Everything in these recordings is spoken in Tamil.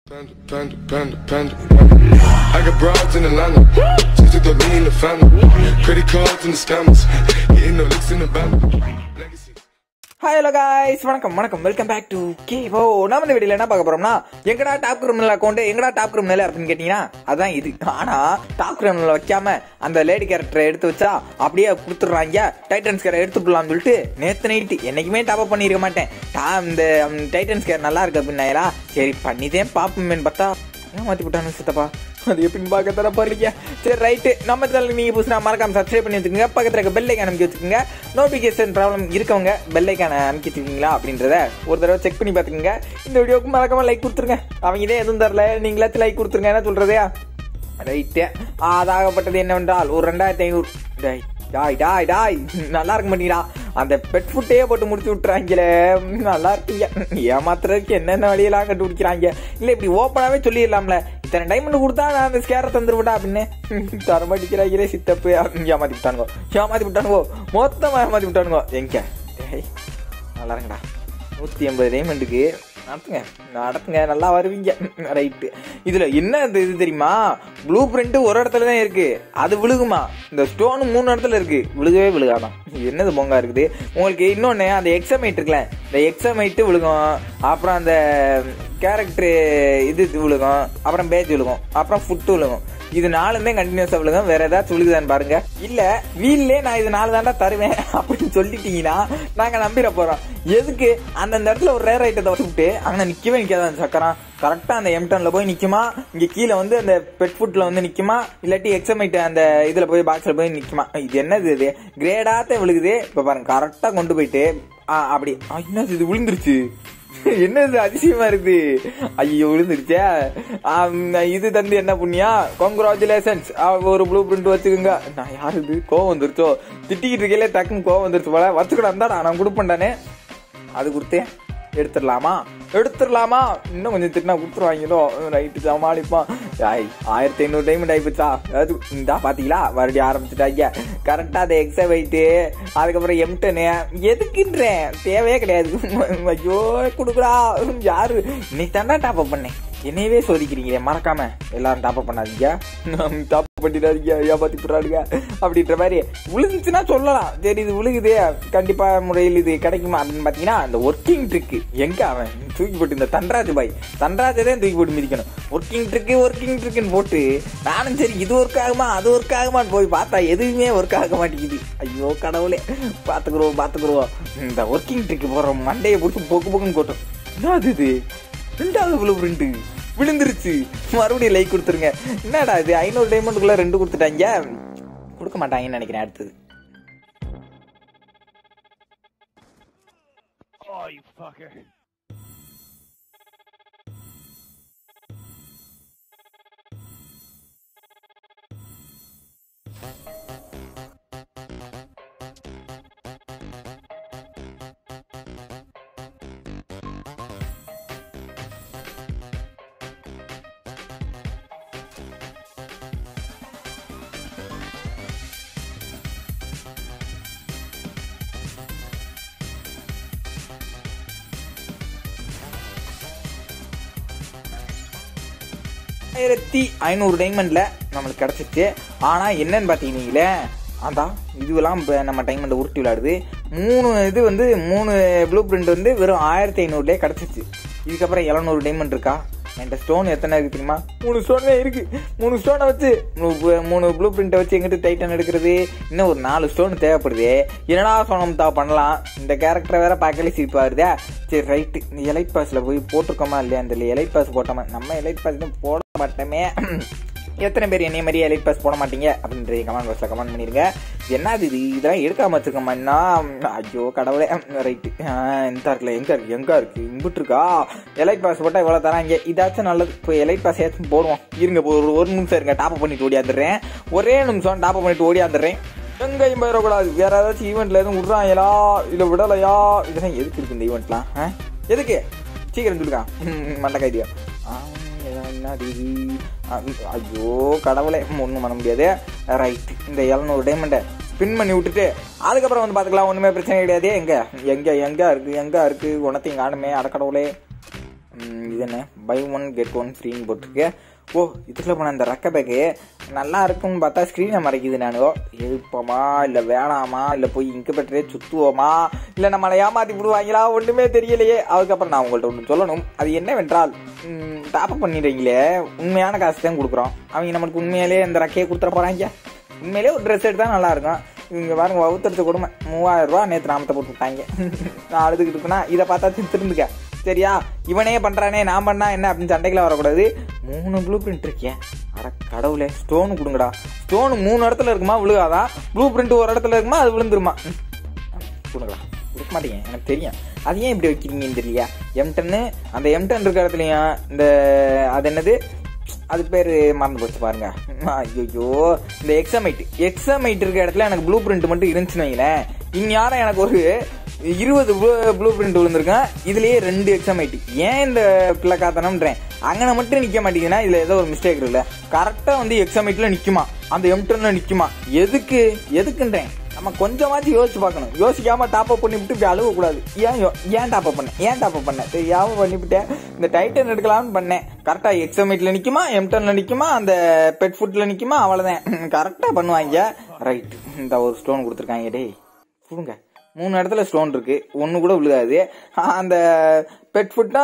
Panda, panda, panda, panda. I got broads in Atlanta. Just to throw me in the family. Credit cards and the scammers. Getting no licks in the band. Legacy. Hi hello guys வணக்கம் வணக்கம் welcome back to K O நம்ம இந்த வீடியோல என்ன பார்க்க போறோம்னா எங்கடா டாப் கிரிமினல் அக்கௌண்ட் எங்கடா டாப் கிரிமினல் அப்படின்னு கேட்டீங்கன்னா அதான் இது ஆனா டாப் கிரிமினல் வைக்காம அந்த லேடி கேரக்டரை எடுத்து வச்சா அப்படியே கொடுத்துட்றாங்க டைட்டன்ஸ் கேரை எடுத்து போடலாம்னு சொல்லிட்டு நேத்து நைட்டு என்னைக்குமே டாப் அப் பண்ணிருக்க மாட்டேன் டா இந்த டைட்டன்ஸ் கேர் நல்லா இருக்கு அப்படின்னாயிரா சரி பண்ணிதேன் பாப்போமேன்னு பார்த்தா ஏமாத்தி விட்டானு சித்தப்பா அது எப்படின்னு பார்க்க தர பாருங்க சரி ரைட்டு நம்ம சேனலுக்கு நீங்கள் புதுசாக மறக்காம சப்ஸ்கிரைப் பண்ணி வச்சுக்கோங்க பக்கத்தில் இருக்க பெல் ஐக்கான் அமைக்க வச்சுக்கோங்க நோட்டிஃபிகேஷன் ப்ராப்ளம் இருக்கவங்க பெல் ஐக்கான அமைக்க வச்சுக்கீங்களா அப்படின்றத ஒரு தடவை செக் பண்ணி பார்த்துக்கோங்க இந்த வீடியோக்கு மறக்காம லைக் கொடுத்துருங்க அவங்க இதே எதுவும் தரல நீங்களாச்சும் லைக் கொடுத்துருங்க என்ன சொல்கிறதே ரைட்டு அதாகப்பட்டது என்னவென்றால் ஒரு ரெண்டாயிரத்தி ஐநூறு டேய் டாய் டாய் டாய் நல்லா இருக்க மாட்டீங்களா அந்த பெட் ஃபுட்டையே போட்டு முடிச்சு விட்டுறாங்களே ம், நல்லா இருக்கீங்க ஏமாத்துறதுக்கு என்னென்ன வழியெல்லாம் கண்டுபிடிக்கிறாங்க இல்லை இப்படி ஓப்பனாகவே சொல்லிடலாம்ல இத்தனை டைமண்ட் கொடுத்தா நான் அந்த ஸ்கேரை தந்துருவிட்டா அப்படின்னு தரமாட்டிக்கிறாங்களே சித்தப்பு ஏமாத்தி விட்டானுங்க ஏமாத்தி விட்டானுங்கோ மொத்தமாக ஏமாத்தி விட்டானுங்கோ எங்க டேய் நல்லா இருங்கடா நூற்றி எண்பது டைமண்டுக்கு நடத்துங்க நடத்துங்க நல்லா வருவீங்க ரைட்டு இதில் என்ன இந்த இது தெரியுமா ப்ளூ பிரிண்ட் ஒரு இடத்துல தான் இருக்கு அது விழுகுமா இந்த ஸ்டோனு மூணு இடத்துல இருக்கு விழுகவே விழுகாதான் என்னது பொங்கா இருக்குது உங்களுக்கு இன்னொன்று அந்த எக்ஸமைட் இருக்குல்ல இந்த எக்ஸமைட்டு விழுகும் அப்புறம் அந்த கேரக்டர் இது இது விழுகும் அப்புறம் பேஜ் விழுகும் அப்புறம் ஃபுட்டு விழுகும் இது நாலுமே கண்டினியூஸா விழுகும் வேற ஏதாச்சும் விழுகுதான்னு பாருங்க இல்ல வீல்லே நான் இது நாலு தாண்டா தருவேன் அப்படின்னு சொல்லிட்டீங்கன்னா நாங்க நம்பிட போறோம் எதுக்கு அந்தந்த இடத்துல ஒரு ரேர் ஐட்டத்தை விட்டு அங்க நிக்கவே நிக்காத அந்த சக்கரம் கரெக்டா அந்த எம்டன்ல போய் நிக்குமா இங்க கீழே வந்து அந்த பெட் ஃபுட்ல வந்து நிக்குமா இல்லாட்டி எக்ஸமைட் அந்த இதுல போய் பாக்ஸ்ல போய் நிக்குமா இது என்னது இது கிரேடாத்த விழுகுது இப்ப பாருங்க கரெக்டா கொண்டு போயிட்டு ஆ, அப்படி ஆ, என்னது இது விழுந்துருச்சு என்ன இது அதிசயமா இருக்கு ஐயோ விழுந்துருச்சே ஆம், இது தந்து என்ன புண்ணியா கங்க்ராச்சுலேஷன்ஸ் ஒரு ப்ளூ பிரிண்ட் வச்சுக்கோங்க நான் யாரு இது கோவம் வந்துருச்சோ திட்டிக்கிட்டு இருக்கையில டக்குன்னு கோவம் வந்துருச்சு போல வச்சுக்கூட இருந்தாடா நான் கொடுப்பேன்டானே அது கொடுத்தேன் எடுத்துடலாமா எடுத்துடலாமா இன்னும் கொஞ்சம் திட்டினா கொடுத்துருவாங்களோ ரைட்டு சமாளிப்பான் ஆய் ஆயிரத்தி ஐநூறு டைமண்ட் ஆயிப்போச்சா அது இந்தா பாத்தீங்களா மறுபடியும் ஆரம்பிச்சுட்டாங்க கரெக்டா அதை எக்ஸ வெயிட்டு அதுக்கப்புறம் எம்டனு எதுக்குன்றேன் தேவையே கிடையாது ஐயோ கொடுக்குறா யாரு இன்னைக்கு தாண்டா டாப் அப் பண்ணேன் என்னையவே சோதிக்கிறீங்களே மறக்காம எல்லாரும் டாப் அப் பண்ணாதீங்க டாப் பண்ணிடாதீங்க ஏமாத்தி போடுறாருங்க அப்படின்ற மாதிரி விழுந்துச்சுன்னா சொல்லலாம் சரி இது விழுகுதே கண்டிப்பா முறையில் இது கிடைக்குமா அப்படின்னு பாத்தீங்கன்னா அந்த ஒர்க்கிங் ட்ரிக்கு எங்க அவன் தூக்கி போட்டு இந்த தன்ராஜ் பாய் தன்ராஜை தான் தூக்கி போட்டு மிதிக்கணும் ஒர்க்கிங் ட்ரிக்கு ஒர்க்கிங் ட்ரிக்குன்னு போட்டு நானும் சரி இது ஒர்க் ஆகுமா அது ஒர்க் ஆகுமான்னு போய் பார்த்தா எதுவுமே ஒர்க் ஆக மாட்டேங்குது ஐயோ கடவுளே பாத்துக்குருவோம் பாத்துக்குருவோம் இந்த ஒர்க்கிங் ட்ரிக்கு போடுற மண்டையை பிடிச்சி பொக்கு பொக்குன்னு கொட்டும் என்னது இது ரெண்டாவது ப்ளூ பிரிண்ட் விழுந்துருச்சு மறுபடியும் லைக் கொடுத்துருங்க என்னடா இது ஐநூறு டைமண்டுக்குள்ள ரெண்டு கொடுத்துட்டாங்க கொடுக்க மாட்டாங்கன்னு நினைக்கிறேன் அடுத்தது ஆயிரத்தி ஐநூறு டைமண்ட்ல நம்மளுக்கு கிடைச்சிச்சு ஆனா என்னன்னு பாத்தீங்களே அதான் இதுவெல்லாம் இப்போ நம்ம டைமண்ட் உருட்டி விளையாடுது மூணு இது வந்து மூணு ப்ளூ பிரிண்ட் வந்து வெறும் ஆயிரத்தி ஐநூறுலேயே கிடைச்சிச்சு இதுக்கப்புறம் எழுநூறு டைமண்ட் இருக்கா என்கிட்ட ஸ்டோன் எத்தனை இருக்கு தெரியுமா மூணு ஸ்டோன் இருக்கு மூணு ஸ்டோனை வச்சு மூணு- மூணு ப்ளூ பிரிண்ட்டை வச்சு எங்கிட்ட டைட்டன் எடுக்கிறது இன்னும் ஒரு நாலு ஸ்டோன் தேவைப்படுது என்னடா சோனம் தா பண்ணலாம் இந்த கேரக்டரை வேற பார்க்கல சிரிப்பா வருதே சரி ரைட்டு இந்த எலைட் பாஸ்ல போய் போட்டிருக்கோமா இல்லையா இந்த எலைட் பாஸ் போட்டோமா நம்ம எலைட் பாஸ் போட மாட்டோமே எத்தனை பேர் என்னைய மாதிரி எலைட் பாஸ் போட மாட்டீங்க அப்படின்ற கமெண்ட் பாக்ஸ்ல கமெண்ட் பண்ணிருங்க என்னது இது இதெல்லாம் எடுக்காம வச்சிருக்கோம்னா ஐயோ கடவுளே ரைட்டு இந்த இருக்குல்ல எங்க இருக்கு எங்க இருக்கு இம்புட்டு இருக்கா எலைட் பாஸ் போட்டா இவ்வளவு தராங்க இதாச்சும் நல்லது இப்போ எலைட் பாஸ் ஏதாச்சும் போடுவோம் இருங்க இப்போ ஒரு ஒரு நிமிஷம் இருங்க டாப் பண்ணிட்டு ஓடியாந்துடுறேன் ஒரே நிமிஷம் டாப் பண்ணிட்டு ஓடியாந்துடுறேன் எங்கேயும் போயிடக்கூடாது வேற ஏதாச்சும் ஈவெண்ட்ல எதுவும் விடுறாங்களா இல்ல விடலையா இதெல்லாம் எதுக்கு இருக்கு இந்த ஈவெண்ட்லாம் ஆ? எதுக்கு சீக்கிரம் சொல்லுக்கா மண்டை கைதியா என்னது இது? ஆ, ஐயோ கடவுளே ஒன்றும் பண்ண முடியாது ரைட் இந்த எழுநூறு டைமண்டை ஸ்பின் பண்ணி விட்டுட்டு அதுக்கப்புறம் வந்து பார்த்துக்கலாம் ஒன்றுமே பிரச்சனை கிடையாது எங்க எங்க எங்க இருக்கு எங்க இருக்கு உனத்தையும் காணுமே அடக்கடவுளே ம், இது என்ன பை ஒன் கெட் ஒன் ஃப்ரீன்னு போட்டிருக்கு ஓ இதுக்குள்ள போன அந்த ரெக்க பேக்கு நல்லா இருக்கும்னு பார்த்தா ஸ்க்ரீனை மறைக்குது நானுவோ எழுப்போமா இல்லை வேணாமா இல்லை போய் இன்குபேட்டரே சுற்றுவோமா இல்லை நம்மளை ஏமாத்தி விடுவாங்களா ஒன்றுமே தெரியலையே அதுக்கப்புறம் நான் உங்கள்கிட்ட ஒன்று சொல்லணும் அது என்னவென்றால் டாப்அப் பண்ணிடுறீங்களே உண்மையான காசு தான் கொடுக்குறோம் அவங்க நம்மளுக்கு உண்மையிலேயே இந்த ரெக்கையை கொடுத்துட போகிறாங்க உண்மையிலே ஒரு ட்ரெஸ் எடுத்தா நல்லா இருக்கும் இவங்க பாருங்க வவுத்தெடுத்த கொடுமை மூவாயிரம் ரூபா நேற்று நாமத்தை போட்டு விட்டாங்க நான் அழுதுகிட்டு இருக்குன்னா இதை பார்த்தா திருந்துக்க சரியா இவனே பண்றானே நான் பண்ணா என்ன அப்படின்னு சண்டைக்குள்ள வரக்கூடாது மூணு ப்ளூ பிரிண்ட் இருக்கேன் அட கடவுளே ஸ்டோன் கொடுங்கடா ஸ்டோன் மூணு இடத்துல இருக்குமா விழுகாதா ப்ளூ பிரிண்ட் ஒரு இடத்துல இருக்குமா அது விழுந்துருமா ம். கொடுங்களா கொடுக்க மாட்டீங்க எனக்கு தெரியும் அது ஏன் இப்படி வைக்கிறீங்கன்னு தெரியலையா எம்டன்னு அந்த எம்டன் இருக்கிற இடத்துலையும் இந்த அது என்னது அது பேர் மறந்து போச்சு பாருங்க ஐயோ இந்த எக்ஸமைட் எக்ஸமைட் இருக்க இடத்துல எனக்கு ப்ளூ பிரிண்ட் மட்டும் இருந்துச்சுன்னு வைங்களேன் இந்நேரம் எனக்கு ஒரு இருபது ப்ளூ பிரிண்ட் விழுந்திருக்கேன் இதுலயே ரெண்டு எக்ஸமைட் ஏன் இந்த பிள்ளை காத்தனம்ன்றேன் அங்கன மட்டும் நிக்க மாட்டேங்குதுன்னா இதுல ஏதோ ஒரு மிஸ்டேக் இருக்குல்ல கரெக்டா வந்து எக்ஸமைட்ல நிக்குமா அந்த எம்டன்ல நிக்குமா எதுக்கு எதுக்குன்றேன் நம்ம கொஞ்சமாச்சும் யோசிச்சு பார்க்கணும் யோசிக்காம டாப் அப் பண்ணிவிட்டு இப்படி அழுவ கூடாது ஏன் யோ- ஏன் டாப் அப் பண்ணேன் ஏன் டாப் அப் பண்ணேன் தெரியாம பண்ணிவிட்டேன் இந்த டைட்டன் எடுக்கலாம்னு பண்ணேன் கரெக்டா எக்ஸமைட்ல நிக்குமா எம்டன்ல நிக்குமா அந்த பெட் ஃபுட்ல நிக்குமா அவ்வளவுதான் கரெக்டா பண்ணுவாங்க ரைட் இந்த ஒரு ஸ்டோன் கொடுத்துருக்காங்க டேய் கொடுங்க மூணு இடத்துல ஸ்டோன் இருக்கு ஒன்று கூட விழுகாது அந்த பெட் ஃபுட்டா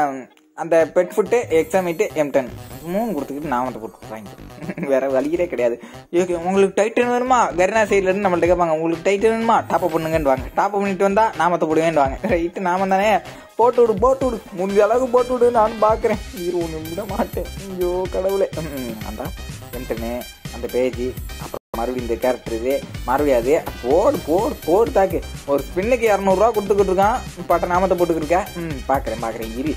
அந்த பெட் ஃபுட்டு எக்ஸாமிட்டு எம்டன் மூணு கொடுத்துக்கிட்டு நாமத்தை போட்டு வாங்கி வேற வழியிலே கிடையாது ஓகே உங்களுக்கு டைட்டன் வேணுமா கர்னா சைட்ல இருந்து நம்மள்ட்ட கேட்பாங்க உங்களுக்கு டைட்டன் வேணுமா டாப் அப் பண்ணுங்கன்னு வாங்க டாப் அப் பண்ணிட்டு வந்தா நாமத்தை போடுவேன்னு வாங்க ரைட்டு நாம தானே போட்டு விடு போட்டு விடு முடிஞ்ச அளவுக்கு போட்டு விடு நானும் பார்க்குறேன் இரு ஒன்று விட மாட்டேன் ஐயோ கடவுளே ம், அந்த எம்டனு அந்த பேஜ் அப்புறம் மறுபடியும் இந்த கேரக்டர் இது மறுபடியும் அது போடு போடு போடு தாக்கு ஒரு ஸ்பின்னுக்கு இரநூறுவா கொடுத்துக்கிட்டு இருக்கான் பட்ட நாமத்தை போட்டுக்கிட்டு இருக்கேன் ம் பார்க்குறேன் பார்க்குறேன் இரு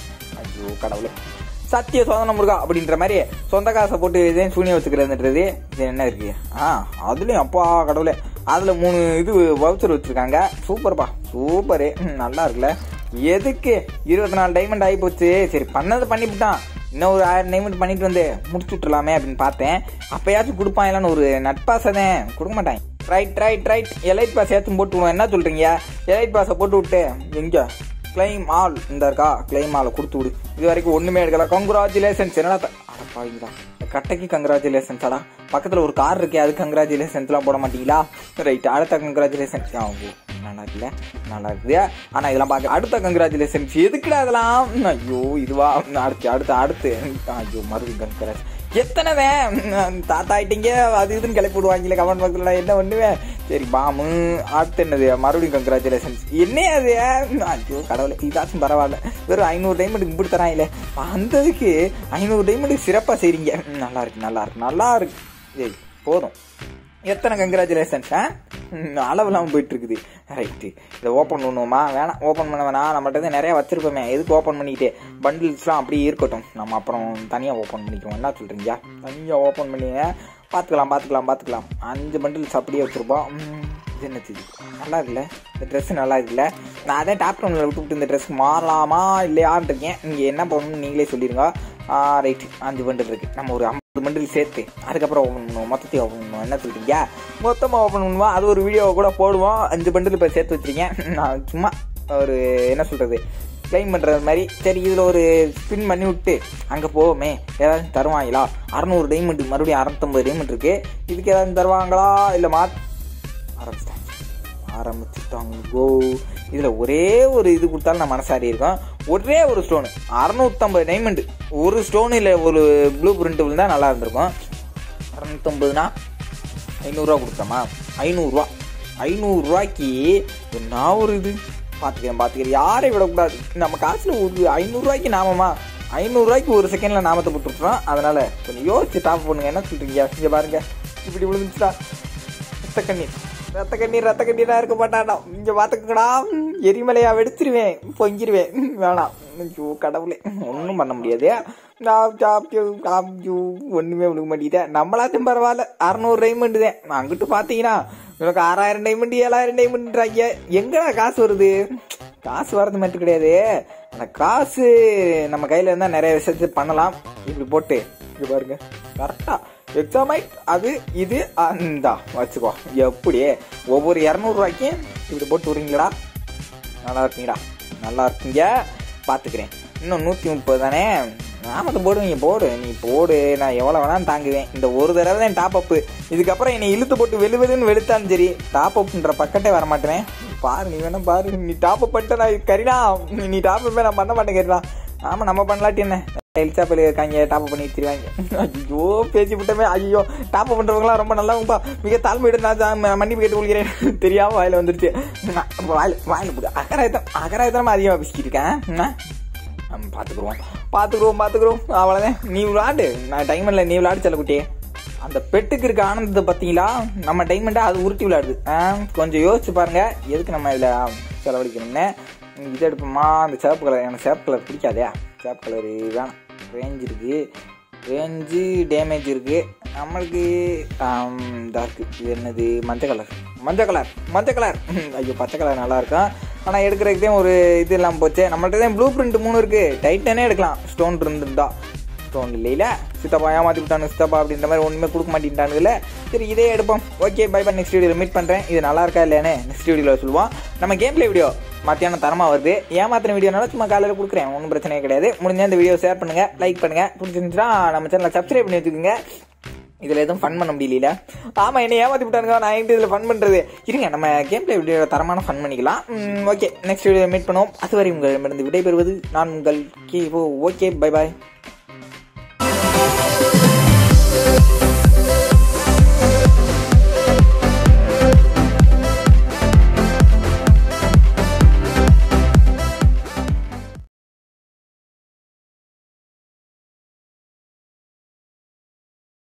ஐயோ கடவுளே சத்திய சோதனை முருகா அப்படின்ற மாதிரி சொந்த காசை போட்டு இதே சூனியம் வச்சுக்கிறதுன்றது இது என்ன இருக்கு ஆ அதுலயும் அப்பா கடவுளே அதுல மூணு இது வவுச்சர் வச்சிருக்காங்க சூப்பர்ப்பா சூப்பரு ம், நல்லா இருக்குல்ல எதுக்கு இருபத்தி நாலு டைமண்ட் ஆகி போச்சு சரி பண்ணது பண்ணிவிட்டான் இன்னும் ஒரு ஆயிரம் டைமண்ட் பண்ணிட்டு வந்து முடிச்சு விட்டுலாமே அப்படின்னு பார்த்தேன் அப்பயாச்சும் கொடுப்பாங்களான்னு ஒரு நட்பாசை தான் கொடுக்க மாட்டாங்க right right right elite pass ஏற்றும் போட்டு விடுவோம் என்ன சொல்றீங்க எலைட் பாஸை போட்டு விட்டு எங்க கிளைம் ஆல் இந்த இருக்கா கிளைம் ஆல் கொடுத்து விடு இது வரைக்கும் ஒண்ணுமே எடுக்கல கங்க்ராச்சுலேஷன்ஸ் என்னடா த- அட பாவிங்களா இந்த கட்டைக்கு கங்க்ராச்சுலேஷன்ஸ் அடா பக்கத்துல ஒரு கார் இருக்கே அது கங்க்ராச்சுலேஷன்ஸ் எல்லாம் போட மாட்டீங்களா ரைட் அடுத்த கங்க்ராச்சுலேஷன்ஸ் நல்லா இருக்குல்ல நல்லா இருக்குது ஆனா இதெல்லாம் பார்க்க அடுத்த கங்க்ராச்சுலேஷன்ஸ் எதுக்குடா அதெல்லாம் ஐயோ இதுவா அடுத்து அடுத்து அடுத்து ஐயோ மறுபடியும் கங்க்ராச் எத்தனை தான் தாத்தா ஆயிட்டீங்க அது இதுன்னு கிளப்பி விடுவாங்களே கமெண்ட் பாக்ஸ்ல என்ன பண்ணுவேன் சரி பாமு அடுத்து என்னது மறுபடியும் கங்க்ராச்சுலேஷன்ஸ் என்ன அது ஐயோ கடவுளை இதாச்சும் பரவாயில்ல வெறும் ஐநூறு டைமண்ட் இப்படி தராங்களே வந்ததுக்கு ஐநூறு டைமண்ட் சிறப்பாக செய்றீங்க ம், நல்லா இருக்கு நல்லா இருக்கு நல்லா இருக்கு ஏய் போதும் எத்தனை கங்க்ராச்சுலேஷன்ஸ் ஆ ம், அளவு இல்லாமல் போயிட்டு இருக்குது ரைட்டு இதை ஓப்பன் பண்ணுவோமா வேணாம் ஓப்பன் பண்ண வேணாம் நம்மகிட்ட தான் நிறைய வச்சிருப்போமே எதுக்கு ஓப்பன் பண்ணிக்கிட்டு பண்டில்ஸ்லாம் அப்படியே இருக்கட்டும் நம்ம அப்புறம் தனியாக ஓப்பன் பண்ணிக்குவோம் என்ன சொல்கிறீங்க தனியாக ஓப்பன் பண்ணிங்க பார்த்துக்கலாம் பார்த்துக்கலாம் பார்த்துக்கலாம் அஞ்சு பண்டில்ஸ் அப்படியே வச்சுருப்போம் ம், இது என்னது இது நல்லா இருக்குல்ல இந்த ட்ரெஸ் நல்லா இருக்குல்ல நான் அதே டாப் ரூமில் விட்டு விட்டு இந்த ட்ரெஸ் மாறலாமா இல்லையான்னு இருக்கேன் நீங்கள் என்ன பண்ணணும்னு நீங்களே சொல்லிடுங்க ரைட் அஞ்சு பண்டில் இருக்கு நம்ம ஒரு ஐம்பது பண்டில் சேர்த்து அதுக்கப்புறம் ஓப்பன் பண்ணுவோம் மொத்தத்தையும் ஓப்பன் பண்ணுவோம் என்ன சொல்றீங்க மொத்தமாக ஓப்பன் பண்ணுவோம் அது ஒரு வீடியோவை கூட போடுவோம் அஞ்சு பண்டில் இப்போ சேர்த்து வச்சிருக்கேன் நான் சும்மா ஒரு என்ன சொல்றது கிளைம் பண்ணுறது மாதிரி சரி இதில் ஒரு ஸ்பின் பண்ணி விட்டு அங்கே போவோமே ஏதாவது தருவாங்களா அறநூறு டைமண்ட் மறுபடியும் அறநூத்தம்பது டைமண்ட் இருக்கு இதுக்கு ஏதாவது தருவாங்களா இல்லை மா ஆரம்பிச்சிட்டாங்க ஆரம்பிச்சுட்டாங்கோ இதில் ஒரே ஒரு இது கொடுத்தாலும் நான் மனசாரி இருக்கும் ஒரே ஒரு ஸ்டோனு அறநூத்தம்பது டைமண்ட் ஒரு ஸ்டோன் இல்லை ஒரு ப்ளூ பிரிண்ட் விழுந்தா நல்லா இருந்திருக்கும் அறநூத்தம்பதுனா ஐநூறுரூவா கொடுத்தோமா ஐநூறுரூவா ஐநூறுரூவாய்க்கு என்ன ஒரு இது பார்த்துக்கிறேன் பார்த்துக்கிறேன் யாரை விடக்கூடாது நம்ம காசில் ஒரு ஐநூறுரூவாய்க்கு நாமமா ஐநூறுரூவாய்க்கு ஒரு செகண்டில் நாமத்தை போட்டுருக்குறோம் அதனால கொஞ்சம் யோசிச்சு டாப் பண்ணுங்க என்ன சொல்றீங்க இங்கே பாருங்க இப்படி விழுந்துச்சுடா ரத்த கண்ணீர் ரத்த கண்ணீர் ரத்த கண்ணீரா இருக்க மாட்டாடா இங்க பாத்துக்கடா எரிமலையா வெடிச்சிருவேன் பொங்கிருவேன் வேணாம் ஐயோ கடவுளே ஒன்றும் பண்ண முடியாது நான் சாப்பிட்டு காமிச்சு ஒண்ணுமே விழுக மாட்டேன் நம்மளாச்சும் பரவாயில்ல அறநூறு டைமண்ட் தான் அங்கிட்டு பாத்தீங்கன்னா உனக்கு ஆறாயிரம் டைமண்ட் ஏழாயிரம் டைமண்ட்றாங்க எங்கடா காசு வருது காசு வர்றது மட்டும் கிடையாது அந்த காசு நம்ம கையில இருந்தா நிறைய விஷயத்தை பண்ணலாம் இப்படி போட்டு இங்க பாருங்க கரெக்டா எக்ஸாமைட் அது இது அந்த வச்சுக்கோ எப்படி ஒவ்வொரு இரநூறுவாய்க்கும் இப்படி போட்டு விடுறீங்களா நல்லா இருக்கீங்களா நல்லா இருக்கீங்க பார்த்துக்கிறேன் இன்னும் நூற்றி முப்பது தானே நாமத்தை போடுவீங்க போடு நீ போடு நான் எவ்வளோ வேணாலும் தாங்குவேன் இந்த ஒரு தடவை தான் டாப் அப்பு இதுக்கப்புறம் என்னை இழுத்து போட்டு வெளு வெளுன்னு வெளுத்தாலும் சரி டாப் அப்ன்ற பக்கத்தே வர மாட்டேன் பாரு நீ வேணா பாரு நீ டாப் அப் பண்ணிட்ட நான் கரினா நீ டாப் அப் நான் பண்ண மாட்டேன் கேட்டா ஆமாம் நம்ம பண்ணலாட்டி என்ன எலிச்சா பிள்ளை இருக்காங்க டாப் பண்ணி வச்சிருவாங்க ஐயோ பேசி விட்டமே ஐயோ டாப் பண்ணுறவங்களாம் ரொம்ப நல்லவங்கப்பா மிக தாழ்மையிட நான் தான் மன்னிப்பு கேட்டு கொள்கிறேன் தெரியாமல் வாயில் வந்துருச்சு நான் வாயில் வாயில் போது அகராயத்தம் அகராயத்தனம் அதிகமாக பேசிக்கிட்டு இருக்கேன் என்ன நம்ம பார்த்துக்குருவோம் பார்த்துக்குருவோம் பார்த்துக்குருவோம் அவ்வளோதான் நீ விளாடு நான் டைமண்டில் நீ விளாடு செல்லக்குட்டி அந்த பெட்டுக்கு இருக்க ஆனந்தத்தை பார்த்தீங்களா நம்ம டைமண்டை அது உருட்டி விளையாடுது ஆ, கொஞ்சம் யோசிச்சு பாருங்க எதுக்கு நம்ம இதில் செலவழிக்கணும்னு இது எடுப்போமா அந்த சிவப்பு கலர் எனக்கு சிவப்பு கலர் பிடிக்காதே சிவப்பு கலர் வேணாம் ரேஞ்ச் இருக்குது ரேஞ்சு டேமேஜ் இருக்குது நம்மளுக்கு இதாக இருக்குது இது என்னது மஞ்சள் கலர் மஞ்சள் கலர் மஞ்சள் கலர் ஐயோ பச்சை கலர் நல்லா இருக்கும் ஆனால் எடுக்கிறதுக்கு தான் ஒரு இது இல்லாமல் போச்சு நம்மள்ட்ட தான் ப்ளூ பிரிண்ட் மூணு இருக்குது டைட்டனே எடுக்கலாம் ஸ்டோன் இருந்துருந்தா ஸ்டோன் இல்லையில சித்தப்பா ஏமாத்தி விட்டானு சித்தப்பா அப்படின்ற மாதிரி ஒன்றுமே கொடுக்க மாட்டேன்ட்டானுங்கள சரி இதே எடுப்போம் ஓகே பை பை நெக்ஸ்ட் வீடியோவில் மீட் பண்ணுறேன் இது நல்லா இருக்கா இல்லையானு நெக்ஸ்ட் வீடியோவில் சொல்லுவோம் நம்ம கேம் பிளே வீடியோ மத்தியானம் தரமாக வருது ஏமாத்தின வீடியோனால சும்மா காலையில் கொடுக்குறேன் ஒன்றும் பிரச்சனையே கிடையாது முடிஞ்ச இந்த வீடியோ ஷேர் பண்ணுங்கள் லைக் பண்ணுங்கள் பிடிச்சிருந்துச்சுன்னா நம்ம சேனலை சப்ஸ்கிரைப் பண்ணி வச்சுக்கோங்க இதில் எதுவும் ஃபன் பண்ண முடியல ஆமாம் என்ன ஏமாத்தி விட்டானுங்க நான் என்கிட்ட இதில் ஃபன் பண்ணுறது இருங்க நம்ம கேம் பிளே வீடியோ தரமான ஃபன் பண்ணிக்கலாம் ஓகே நெக்ஸ்ட் வீடியோ மீட் பண்ணுவோம் அதுவரை உங்களிடமிருந்து விடைபெறுவது நான் உங்கள் கே ஓ ஓகே பை பாய்